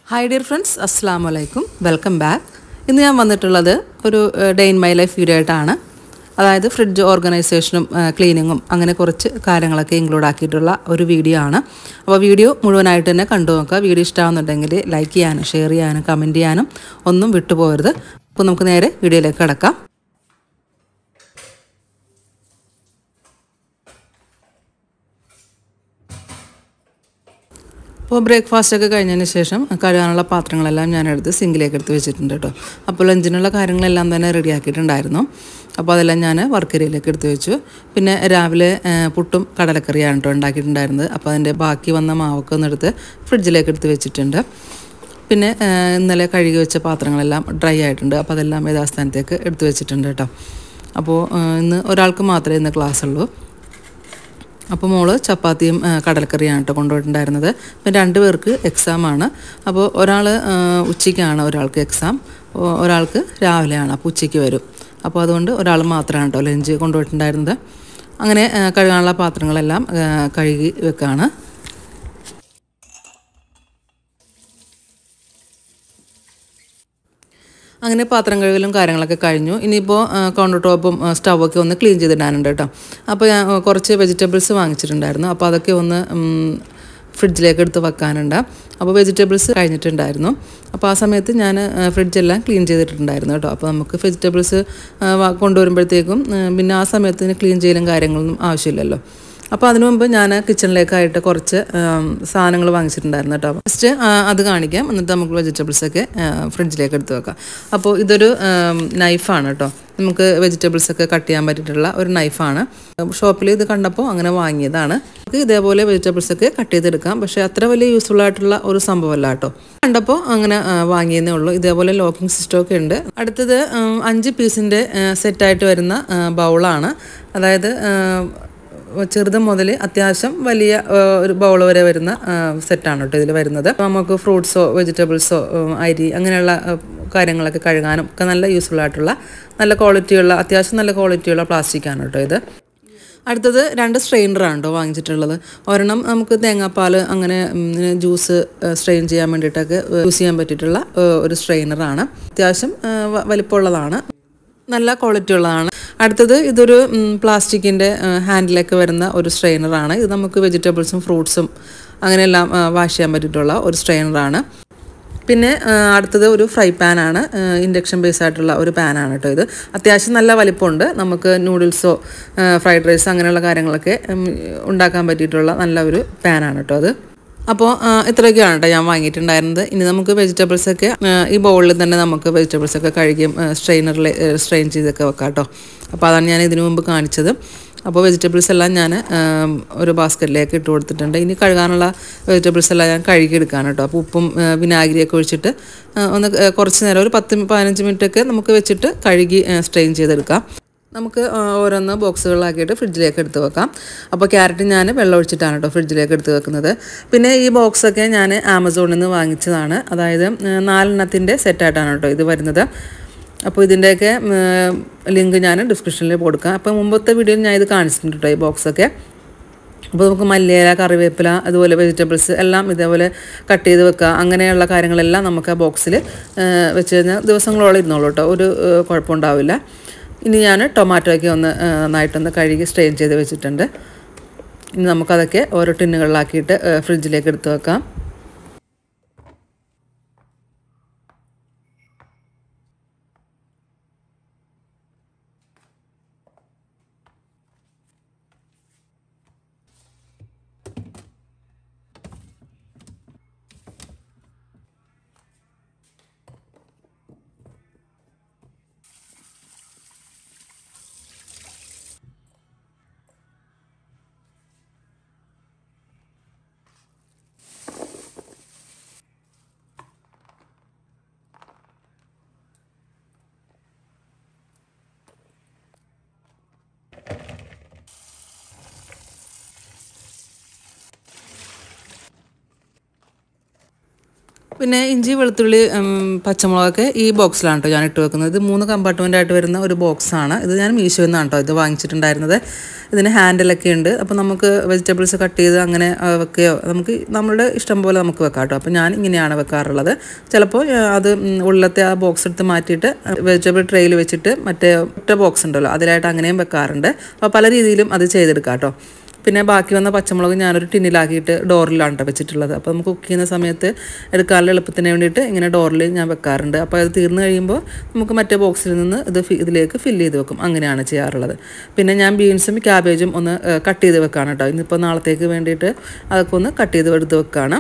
hi dear friends അസ്സാം വലൈക്കും welcome back ഇന്ന് ഞാൻ വന്നിട്ടുള്ളത് ഒരു day in my life video ആയിട്ടാണ് അതായത് ഫ്രിഡ്ജ് ഓർഗനൈസേഷനും ക്ലീനിങ്ങും അങ്ങനെ കുറച്ച് കാര്യങ്ങളൊക്കെ ഇൻക്ലൂഡ് ആക്കിയിട്ടുള്ള ഒരു വീഡിയോ ആണ് അപ്പോൾ വീഡിയോ മുഴുവനായിട്ട് തന്നെ കണ്ടു നോക്കുക വീഡിയോ ഇഷ്ടമാകുന്നുണ്ടെങ്കിൽ ലൈക്ക് ചെയ്യാനും ഷെയർ ചെയ്യാനും കമൻറ്റ് ചെയ്യാനും ഒന്നും വിട്ടുപോകരുത് അപ്പോൾ നമുക്ക് നേരെ വീഡിയോയിലേക്ക് കിടക്കാം അപ്പോൾ ബ്രേക്ക്ഫാസ്റ്റ് ഒക്കെ കഴിഞ്ഞതിന് ശേഷം കഴുകാനുള്ള പാത്രങ്ങളെല്ലാം ഞാൻ എടുത്ത് സിങ്കിലേക്ക് എടുത്ത് വെച്ചിട്ടുണ്ട് കേട്ടോ അപ്പോൾ ലഞ്ചിനുള്ള കാര്യങ്ങളെല്ലാം തന്നെ റെഡി ആക്കിയിട്ടുണ്ടായിരുന്നു അപ്പോൾ അതെല്ലാം ഞാൻ വർക്കരിയിലേക്ക് എടുത്ത് വെച്ചു പിന്നെ രാവിലെ പുട്ടും കടലക്കറിയാണ് കേട്ടോ ഉണ്ടാക്കിയിട്ടുണ്ടായിരുന്നത് അപ്പോൾ അതിൻ്റെ ബാക്കി വന്ന മാവൊക്കെ ഒന്ന് എടുത്ത് ഫ്രിഡ്ജിലേക്ക് എടുത്ത് വെച്ചിട്ടുണ്ട് പിന്നെ ഇന്നലെ കഴുകി വെച്ച പാത്രങ്ങളെല്ലാം ഡ്രൈ ആയിട്ടുണ്ട് അപ്പോൾ അതെല്ലാം യഥാസ്ഥാനത്തേക്ക് എടുത്ത് വെച്ചിട്ടുണ്ട് കേട്ടോ അപ്പോൾ ഇന്ന് ഒരാൾക്ക് മാത്രമേ ഇന്ന് ക്ലാസ് ഉള്ളൂ അപ്പോൾ മോള് ചപ്പാത്തിയും കടലക്കറിയാണ് കേട്ടോ കൊണ്ടുപോയിട്ടുണ്ടായിരുന്നത് പിന്നെ രണ്ട് പേർക്ക് എക്സാമാണ് അപ്പോൾ ഒരാൾ ഉച്ചയ്ക്കാണ് ഒരാൾക്ക് എക്സാം ഒരാൾക്ക് രാവിലെയാണ് അപ്പോൾ ഉച്ചയ്ക്ക് വരും അപ്പോൾ അതുകൊണ്ട് ഒരാൾ മാത്രമാണ് കേട്ടോ ലഞ്ച് കൊണ്ടുപോയിട്ടുണ്ടായിരുന്നത് അങ്ങനെ കഴുകാനുള്ള പാത്രങ്ങളെല്ലാം കഴുകി വെക്കുകയാണ് അങ്ങനെ പാത്രം കഴുകലും കാര്യങ്ങളൊക്കെ കഴിഞ്ഞു ഇനിയിപ്പോൾ കൗണ്ടർ ടോപ്പും സ്റ്റൗവൊക്കെ ഒന്ന് ക്ലീൻ ചെയ്തിടാനുണ്ട് കേട്ടോ അപ്പോൾ ഞാൻ കുറച്ച് വെജിറ്റബിൾസ് വാങ്ങിച്ചിട്ടുണ്ടായിരുന്നു അപ്പോൾ അതൊക്കെ ഒന്ന് ഫ്രിഡ്ജിലേക്ക് എടുത്ത് വെക്കാനുണ്ട് അപ്പോൾ വെജിറ്റബിൾസ് കഴിഞ്ഞിട്ടുണ്ടായിരുന്നു അപ്പോൾ ആ സമയത്ത് ഞാൻ ഫ്രിഡ്ജെല്ലാം ക്ലീൻ ചെയ്തിട്ടുണ്ടായിരുന്നു കേട്ടോ അപ്പോൾ നമുക്ക് വെജിറ്റബിൾസ് കൊണ്ടുവരുമ്പോഴത്തേക്കും പിന്നെ ആ സമയത്തിന് ക്ലീൻ ചെയ്യലും കാര്യങ്ങളൊന്നും ആവശ്യമില്ലല്ലോ അപ്പോൾ അതിനു മുമ്പ് ഞാൻ കിച്ചണിലേക്കായിട്ട് കുറച്ച് സാധനങ്ങൾ വാങ്ങിച്ചിട്ടുണ്ടായിരുന്നു കേട്ടോ ഫസ്റ്റ് അത് കാണിക്കാം എന്നിട്ട് നമുക്ക് വെജിറ്റബിൾസൊക്കെ ഫ്രിഡ്ജിലേക്ക് എടുത്ത് വെക്കാം അപ്പോൾ ഇതൊരു നൈഫാണ് കേട്ടോ നമുക്ക് വെജിറ്റബിൾസ് ഒക്കെ കട്ട് ചെയ്യാൻ പറ്റിയിട്ടുള്ള ഒരു നൈഫാണ് ഷോപ്പിൽ ഇത് കണ്ടപ്പോൾ അങ്ങനെ വാങ്ങിയതാണ് നമുക്ക് ഇതേപോലെ വെജിറ്റബിൾസ് ഒക്കെ കട്ട് ചെയ്തെടുക്കാം പക്ഷേ അത്ര വലിയ യൂസ്ഫുൾ ആയിട്ടുള്ള ഒരു സംഭവമല്ല കേട്ടോ കണ്ടപ്പോൾ അങ്ങനെ വാങ്ങിയതേ ഉള്ളൂ ഇതേപോലെ ലോക്കിംഗ് സിസ്റ്റം ഒക്കെ ഉണ്ട് അടുത്തത് അഞ്ച് പീസിൻ്റെ സെറ്റായിട്ട് വരുന്ന ബൗളാണ് അതായത് ചെറുത് മുതൽ അത്യാവശ്യം വലിയ ഒരു ബൗൾ വരെ വരുന്ന സെറ്റാണ് കേട്ടോ ഇതിൽ വരുന്നത് നമുക്ക് ഫ്രൂട്ട്സോ വെജിറ്റബിൾസോ അരി അങ്ങനെയുള്ള കാര്യങ്ങളൊക്കെ കഴുകാനും ഒക്കെ നല്ല യൂസ്ഫുൾ ആയിട്ടുള്ള നല്ല ക്വാളിറ്റിയുള്ള അത്യാവശ്യം നല്ല ക്വാളിറ്റിയുള്ള പ്ലാസ്റ്റിക്കാണ് കേട്ടോ ഇത് അടുത്തത് രണ്ട് സ്ട്രെയിനറാണ് കേട്ടോ വാങ്ങിച്ചിട്ടുള്ളത് ഒരെണ്ണം നമുക്ക് തേങ്ങാപ്പാൽ അങ്ങനെ ജ്യൂസ് സ്ട്രെയിൻ ചെയ്യാൻ വേണ്ടിയിട്ടൊക്കെ യൂസ് ചെയ്യാൻ പറ്റിയിട്ടുള്ള ഒരു സ്ട്രെയിനറാണ് അത്യാവശ്യം വലിപ്പമുള്ളതാണ് നല്ല ക്വാളിറ്റി ഉള്ളതാണ് അടുത്തത് ഇതൊരു പ്ലാസ്റ്റിക്കിൻ്റെ ഹാൻഡിലൊക്കെ വരുന്ന ഒരു സ്ട്രെയിനറാണ് ഇത് നമുക്ക് വെജിറ്റബിൾസും ഫ്രൂട്ട്സും അങ്ങനെയെല്ലാം വാഷ് ചെയ്യാൻ പറ്റിയിട്ടുള്ള ഒരു സ്ട്രെയിനറാണ് പിന്നെ അടുത്തത് ഒരു ഫ്രൈ പാനാണ് ഇൻഡക്ഷൻ ബേസ് ആയിട്ടുള്ള ഒരു പാനാണ് കേട്ടോ ഇത് അത്യാവശ്യം നല്ല വലിപ്പമുണ്ട് നമുക്ക് നൂഡിൽസോ ഫ്രൈഡ് റൈസോ അങ്ങനെയുള്ള കാര്യങ്ങളൊക്കെ ഉണ്ടാക്കാൻ പറ്റിയിട്ടുള്ള നല്ല ഒരു പാനാണ് കേട്ടോ അത് അപ്പോൾ ഇത്രയൊക്കെയാണ് കേട്ടോ ഞാൻ വാങ്ങിയിട്ടുണ്ടായിരുന്നത് ഇനി നമുക്ക് വെജിറ്റബിൾസൊക്കെ ഈ ബൗളിൽ തന്നെ നമുക്ക് വെജിറ്റബിൾസൊക്കെ കഴുകിയും സ്ട്രെയിനറിൽ സ്ട്രെയിൻ ചെയ്തൊക്കെ വെക്കാം കേട്ടോ അപ്പോൾ അതാണ് ഞാൻ ഇതിനു മുമ്പ് കാണിച്ചത് അപ്പോൾ വെജിറ്റബിൾസ് എല്ലാം ഞാൻ ഒരു ബാസ്ക്കറ്റിലേക്ക് ഇട്ട് കൊടുത്തിട്ടുണ്ട് ഇനി കഴുകാനുള്ള വെജിറ്റബിൾസ് എല്ലാം ഞാൻ കഴുകിയെടുക്കുകയാണ് കേട്ടോ അപ്പോൾ ഉപ്പും വിനാഗിരിയൊക്കെ ഒഴിച്ചിട്ട് ഒന്ന് കുറച്ച് നേരം ഒരു പത്ത് പതിനഞ്ച് മിനിറ്റൊക്കെ നമുക്ക് വെച്ചിട്ട് കഴുകി സ്ട്രെയിൻ ചെയ്തെടുക്കാം നമുക്ക് ഓരോന്ന് ബോക്സുകളിലാക്കിയിട്ട് ഫ്രിഡ്ജിലേക്ക് എടുത്ത് വെക്കാം അപ്പോൾ ക്യാരറ്റ് ഞാൻ വെള്ളം ഒഴിച്ചിട്ടാണ് കേട്ടോ ഫ്രിഡ്ജിലേക്ക് എടുത്ത് വെക്കുന്നത് പിന്നെ ഈ ബോക്സൊക്കെ ഞാൻ ആമസോണിൽ നിന്ന് വാങ്ങിച്ചതാണ് അതായത് നാലെണ്ണത്തിൻ്റെ സെറ്റായിട്ടാണ് കേട്ടോ ഇത് വരുന്നത് അപ്പോൾ ഇതിൻ്റെയൊക്കെ ലിങ്ക് ഞാൻ ഡിസ്ക്രിപ്ഷനിൽ കൊടുക്കാം അപ്പോൾ മുമ്പത്തെ വീഡിയോയിൽ ഞാൻ ഇത് കാണിച്ചിട്ടുണ്ട് കേട്ടോ ഈ ബോക്സൊക്കെ അപ്പോൾ നമുക്ക് മല്ലിയില കറിവേപ്പില അതുപോലെ വെജിറ്റബിൾസ് എല്ലാം ഇതേപോലെ കട്ട് ചെയ്ത് വെക്കുക അങ്ങനെയുള്ള കാര്യങ്ങളെല്ലാം നമുക്ക് ആ ബോക്സിൽ വെച്ച് കഴിഞ്ഞാൽ ദിവസങ്ങളോളം ഇരുന്നോളൂ കേട്ടോ ഒരു കുഴപ്പമുണ്ടാവില്ല ഇനി ഞാൻ ടൊമാറ്റോയൊക്കെ ഒന്ന് നന്നായിട്ടൊന്ന് കഴുകി സ്ട്രെയിൻ ചെയ്ത് വെച്ചിട്ടുണ്ട് ഇനി നമുക്കതൊക്കെ ഓരോ ടിന്നുകളിലാക്കിയിട്ട് ഫ്രിഡ്ജിലേക്ക് എടുത്ത് വെക്കാം പിന്നെ ഇഞ്ചി വെളുത്തുള്ളി ഉം, പച്ചമുളകൊക്കെ ഈ ബോക്സിലാണ് കേട്ടോ ഞാൻ ഇട്ട് വെക്കുന്നത് ഇത് മൂന്ന് കമ്പാർട്ട്മെൻ്റ് ആയിട്ട് വരുന്ന ഒരു ബോക്സാണ് ഇത് ഞാൻ മീഷോയിൽ നിന്നാണ് കേട്ടോ ഇത് വാങ്ങിച്ചിട്ടുണ്ടായിരുന്നത് ഇതിന് ഹാൻഡിലൊക്കെ ഉണ്ട് അപ്പോൾ നമുക്ക് വെജിറ്റബിൾസ് കട്ട് ചെയ്ത് അങ്ങനെ ആ, വെക്കുകയോ നമുക്ക് നമ്മുടെ ഇഷ്ടം പോലെ നമുക്ക് വെക്കാം കേട്ടോ അപ്പോൾ ഞാൻ ഇങ്ങനെയാണ് വെക്കാറുള്ളത് ചിലപ്പോൾ ആ, അത് ഉം, ഉള്ളിലത്തെ ആ ബോക്സ് എടുത്ത് മാറ്റിയിട്ട് വെജിറ്റബിൾ ട്രെയിൽ വെച്ചിട്ട് മറ്റേ ഒറ്റ ബോക്സ് ഉണ്ടല്ലോ അതിലായിട്ട് അങ്ങനെയും വെക്കാറുണ്ട് അപ്പോൾ പല രീതിയിലും അത് ചെയ്തെടുക്കാം കേട്ടോ പിന്നെ ബാക്കി വന്ന പച്ചമുളക് ഞാനൊരു ടിന്നിലാക്കിയിട്ട് ഡോറിലാണ് കേട്ടോ വെച്ചിട്ടുള്ളത് അപ്പോൾ നമുക്ക് കുക്ക് ചെയ്യുന്ന സമയത്ത് എടുക്കാനുള്ള എളുപ്പത്തിന് വേണ്ടിയിട്ട് ഇങ്ങനെ ഡോറിൽ ഞാൻ വെക്കാറുണ്ട് അപ്പോൾ അത് തീർന്നു കഴിയുമ്പോൾ നമുക്ക് മറ്റേ ബോക്സിൽ നിന്ന് ഇത് ഫി- ഇതിലേക്ക് ഫില്ല് ചെയ്ത് വെക്കും അങ്ങനെയാണ് ചെയ്യാറുള്ളത് പിന്നെ ഞാൻ ബീൻസും ക്യാബേജും ഒന്ന് കട്ട് ചെയ്ത് വെക്കാണ് കേട്ടോ ഇന്നിപ്പോൾ നാളത്തേക്ക് വേണ്ടിയിട്ട് അതൊക്കെ ഒന്ന് കട്ട് ചെയ്ത് എടുത്ത് വെക്കാണ്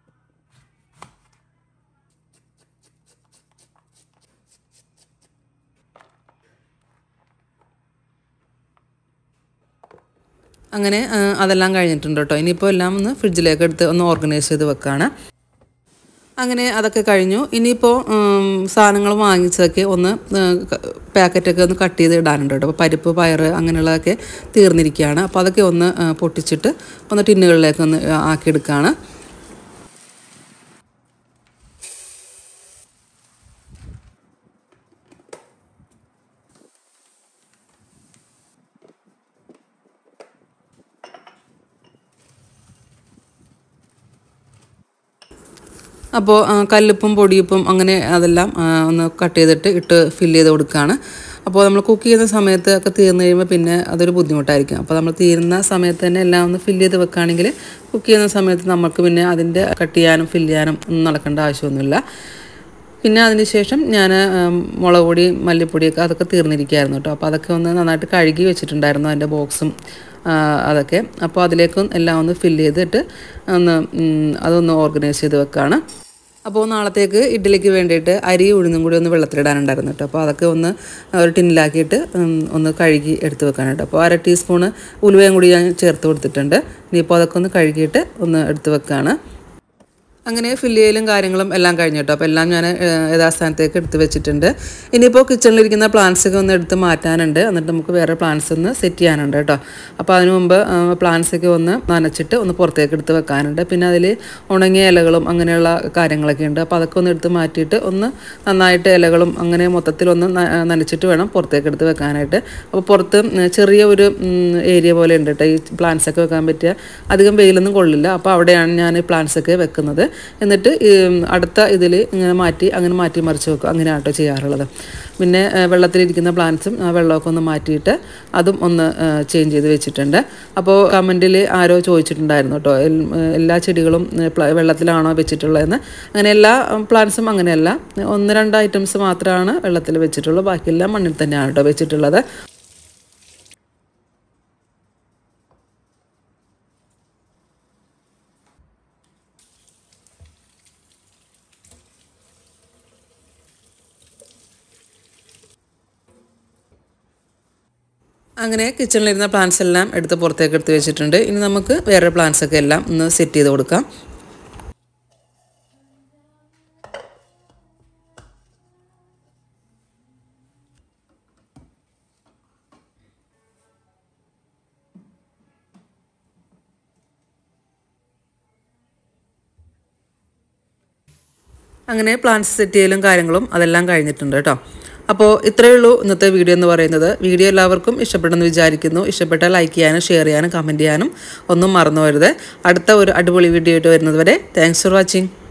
അങ്ങനെ ആ, അതെല്ലാം കഴിഞ്ഞിട്ടുണ്ട് കേട്ടോ ഇനിയിപ്പോൾ എല്ലാം ഒന്ന് ഫ്രിഡ്ജിലേക്ക് എടുത്ത് ഒന്ന് ഓർഗനൈസ് ചെയ്ത് വെക്കാണ് അങ്ങനെ അതൊക്കെ കഴിഞ്ഞു ഇനിയിപ്പോൾ ഉം, സാധനങ്ങൾ വാങ്ങിച്ചതൊക്കെ ഒന്ന് ഉം, ക- പാക്കറ്റൊക്കെ ഒന്ന് കട്ട് ചെയ്ത് ഇടാനുണ്ട് കേട്ടോ അപ്പോൾ പരിപ്പ് പയറ് അങ്ങനെയുള്ളതൊക്കെ തീർന്നിരിക്കുകയാണ് അപ്പോൾ അതൊക്കെ ഒന്ന് ആ, പൊട്ടിച്ചിട്ട് ഒന്ന് ടിന്നുകളിലേക്ക് ഒന്ന് ആ, ആക്കിയെടുക്കുകയാണ് അപ്പോൾ ആ, കല്ലുപ്പും പൊടിയുപ്പും അങ്ങനെ അതെല്ലാം ആ, ഒന്ന് കട്ട് ചെയ്തിട്ട് ഇട്ട് ഫില്ല് ചെയ്ത് കൊടുക്കുകയാണ് അപ്പോൾ നമ്മൾ കുക്ക് ചെയ്യുന്ന സമയത്ത് ഒക്കെ തീർന്നു കഴിയുമ്പോൾ പിന്നെ അതൊരു ബുദ്ധിമുട്ടായിരിക്കും അപ്പോൾ നമ്മൾ തീരുന്ന സമയത്ത് തന്നെ എല്ലാം ഒന്ന് ഫില്ല് ചെയ്ത് വെക്കുകയാണെങ്കിൽ കുക്ക് ചെയ്യുന്ന സമയത്ത് നമുക്ക് പിന്നെ അതിൻ്റെ കട്ട് ചെയ്യാനും ഫില്ല് ചെയ്യാനും ഒന്നും നടക്കേണ്ട ആവശ്യമൊന്നുമില്ല പിന്നെ അതിനുശേഷം ഞാൻ മുളക് പൊടി മല്ലിപ്പൊടിയൊക്കെ അതൊക്കെ തീർന്നിരിക്കുകയായിരുന്നു കേട്ടോ അപ്പോൾ അതൊക്കെ ഒന്ന് നന്നായിട്ട് കഴുകി വെച്ചിട്ടുണ്ടായിരുന്നു അതിൻ്റെ ബോക്സും ആ, അതൊക്കെ അപ്പോൾ അതിലേക്കും എല്ലാം ഒന്ന് ഫില്ല് ചെയ്തിട്ട് ഒന്ന് ഉം, അതൊന്ന് ഓർഗനൈസ് ചെയ്ത് വെക്കുകയാണ് അപ്പോൾ നാളത്തേക്ക് ഇഡ്ഡലിക്ക് വേണ്ടിയിട്ട് അരി ഉഴുന്നും കൂടി ഒന്ന് വെള്ളത്തിലിടാനുണ്ടായിരുന്നു കേട്ടോ അപ്പോൾ അതൊക്കെ ഒന്ന് ഒരു ടിന്നിലാക്കിയിട്ട് ഉം, ഒന്ന് കഴുകി എടുത്ത് വെക്കാനായിട്ട് അപ്പോൾ അര ടീസ്പൂണ് ഉലുവയും കൂടി ഞാൻ ചേർത്ത് കൊടുത്തിട്ടുണ്ട് ഇനിയിപ്പോൾ അതൊക്കെ ഒന്ന് കഴുകിയിട്ട് ഒന്ന് എടുത്ത് വെക്കുകയാണ് അങ്ങനെ ഫില്ല് ചെയ്യലും കാര്യങ്ങളും എല്ലാം കഴിഞ്ഞു കേട്ടോ അപ്പോൾ എല്ലാം ഞാൻ ഏഹ്, യഥാസ്ഥാനത്തേക്ക് എടുത്ത് വെച്ചിട്ടുണ്ട് ഇനിയിപ്പോൾ കിച്ചണിലിരിക്കുന്ന പ്ലാന്റ്സ് ഒക്കെ ഒന്ന് എടുത്ത് മാറ്റാനുണ്ട് എന്നിട്ട് നമുക്ക് വേറെ പ്ലാന്റ്സ് ഒന്ന് സെറ്റ് ചെയ്യാനുണ്ട് കേട്ടോ അപ്പോൾ അതിനു മുമ്പ് പ്ലാന്റ്സ് ഒക്കെ ഒന്ന് നനച്ചിട്ട് ഒന്ന് പുറത്തേക്ക് എടുത്ത് വെക്കാനുണ്ട് പിന്നെ അതിൽ ഉണങ്ങിയ ഇലകളും അങ്ങനെയുള്ള കാര്യങ്ങളൊക്കെ ഉണ്ട് അപ്പോൾ അതൊക്കെ ഒന്ന് എടുത്ത് മാറ്റിയിട്ട് ഒന്ന് നന്നായിട്ട് ഇലകളും അങ്ങനെ മൊത്തത്തിലൊന്ന് ന- നനച്ചിട്ട് വേണം പുറത്തേക്ക് എടുത്ത് വെക്കാനായിട്ട് അപ്പോൾ പുറത്ത് ഉം, ചെറിയ ഒരു ഏരിയ പോലെ ഉണ്ട് കേട്ടോ ഈ പ്ലാന്റ്സ് ഒക്കെ വെക്കാൻ പറ്റിയ അധികം വെയിലൊന്നും കൊള്ളില്ല അപ്പോൾ അവിടെയാണ് ഞാൻ ഈ പ്ലാന്റ്സ് ഒക്കെ വെക്കുന്നത് എന്നിട്ട് ഈ അടുത്ത ഇതിൽ ഇങ്ങനെ മാറ്റി അങ്ങനെ മാറ്റി മറിച്ച് വെക്കും അങ്ങനെയാണ് കേട്ടോ ചെയ്യാറുള്ളത് പിന്നെ ആ, വെള്ളത്തിലിരിക്കുന്ന പ്ലാന്റ്സും ആ വെള്ളമൊക്കെ ഒന്ന് മാറ്റിയിട്ട് അതും ഒന്ന് ചേഞ്ച് ചെയ്ത് വെച്ചിട്ടുണ്ട് അപ്പോൾ കമൻറ്റിൽ ആരോ ചോദിച്ചിട്ടുണ്ടായിരുന്നു കേട്ടോ എൽ- എല്ലാ ചെടികളും ഏ, പ്ല- വെള്ളത്തിലാണോ വെച്ചിട്ടുള്ളതെന്ന് അങ്ങനെ എല്ലാ പ്ലാന്റ്സും അങ്ങനെയല്ല ഒന്ന് രണ്ട് ഐറ്റംസ് മാത്രമാണ് വെള്ളത്തിൽ വെച്ചിട്ടുള്ളൂ ബാക്കിയെല്ലാം മണ്ണിൽ തന്നെയാണ് കേട്ടോ വെച്ചിട്ടുള്ളത് അങ്ങനെ കിച്ചണിലിരുന്ന പ്ലാന്റ്സ് എല്ലാം എടുത്ത് പുറത്തേക്ക് എടുത്ത് വെച്ചിട്ടുണ്ട് ഇനി നമുക്ക് വേറെ പ്ലാന്റ്സ് ഒക്കെ എല്ലാം ഒന്ന് സെറ്റ് ചെയ്ത് കൊടുക്കാം അങ്ങനെ പ്ലാന്റ്സ് സെറ്റ് ചെയ്യലും കാര്യങ്ങളും അതെല്ലാം കഴിഞ്ഞിട്ടുണ്ട് കേട്ടോ അപ്പോൾ ഇത്രയേ ഉള്ളൂ ഇന്നത്തെ വീഡിയോ എന്ന് പറയുന്നത് വീഡിയോ എല്ലാവർക്കും ഇഷ്ടപ്പെട്ടെന്ന് വിചാരിക്കുന്നു ഇഷ്ടപ്പെട്ടാൽ ലൈക്ക് ചെയ്യാനും ഷെയർ ചെയ്യാനും കമൻറ്റ് ചെയ്യാനും ഒന്നും മറന്നു വരുത് അടുത്ത ഒരു അടിപൊളി വീഡിയോ ആയിട്ട് വരുന്നത് വരെ താങ്ക്സ് ഫോർ വാച്ചിങ്